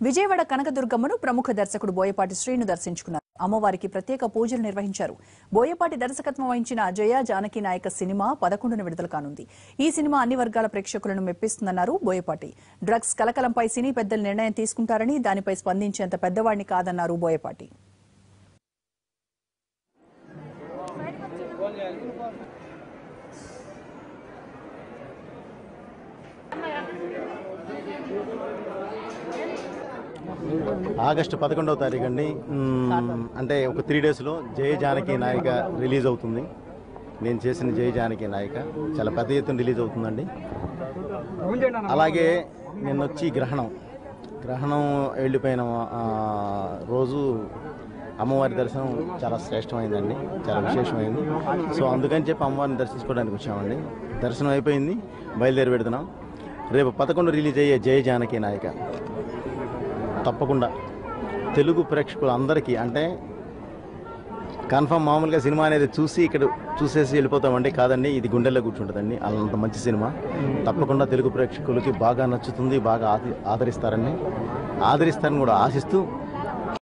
విజయవాడ కనకదుర్గమ్మను ప్రముఖ దర్శకుడు బోయపాటి శ్రీను దర్శించుకున్నారు అమ్మవారికి ప్రత్యేక పూజలు నిర్వహించారు బోయపాటి దర్శకత్వం వహించిన జయ జానకి నాయక సినిమా పదకొండున విడుదల కానుంది ఈ సినిమా అన్ని వర్గాల ప్రేక్షకులను మెప్పిస్తుందన్నారు బోయపాటి డ్రగ్స్ కలకలంపై సినీ పెద్దలు నిర్ణయం తీసుకుంటారని దానిపై స్పందించేంత పెద్దవాడిని కాదన్నారు బోయపాటి ఆగస్టు పదకొండవ తారీఖు అండి మ్మ్, అంటే ఒక త్రీ డేస్లో జయ జానకి నాయిక రిలీజ్ అవుతుంది నేను చేసిన జయ జానకి నాయిక చాలా పెద్ద ఎత్తున రిలీజ్ అవుతుందండి అలాగే నిన్న వచ్చి గ్రహణం గ్రహణం వెళ్ళిపోయిన ఆ, రోజు అమ్మవారి దర్శనం చాలా శ్రేష్టమైందండి చాలా విశేషమైంది సో అందుకని చెప్పి అమ్మవారిని దర్శించుకోవడానికి వచ్చామండి దర్శనం అయిపోయింది బయలుదేరి పెడుతున్నాం రేపు పదకొండు రిలీజ్ అయ్యే జయ జానకి నాయిక తప్పకుండా తెలుగు ప్రేక్షకులు అందరికీ అంటే కన్ఫర్మ్ మామూలుగా సినిమా అనేది చూసి ఇక్కడ చూసేసి వెళ్ళిపోతామండి కాదండి ఇది గుండెల్లో కూర్చుంటుందండి అంత మంచి సినిమా తప్పకుండా తెలుగు ప్రేక్షకులకి బాగా నచ్చుతుంది బాగా ఆది- ఆదరిస్తారని ఆదరిస్తారని కూడా ఆశిస్తూ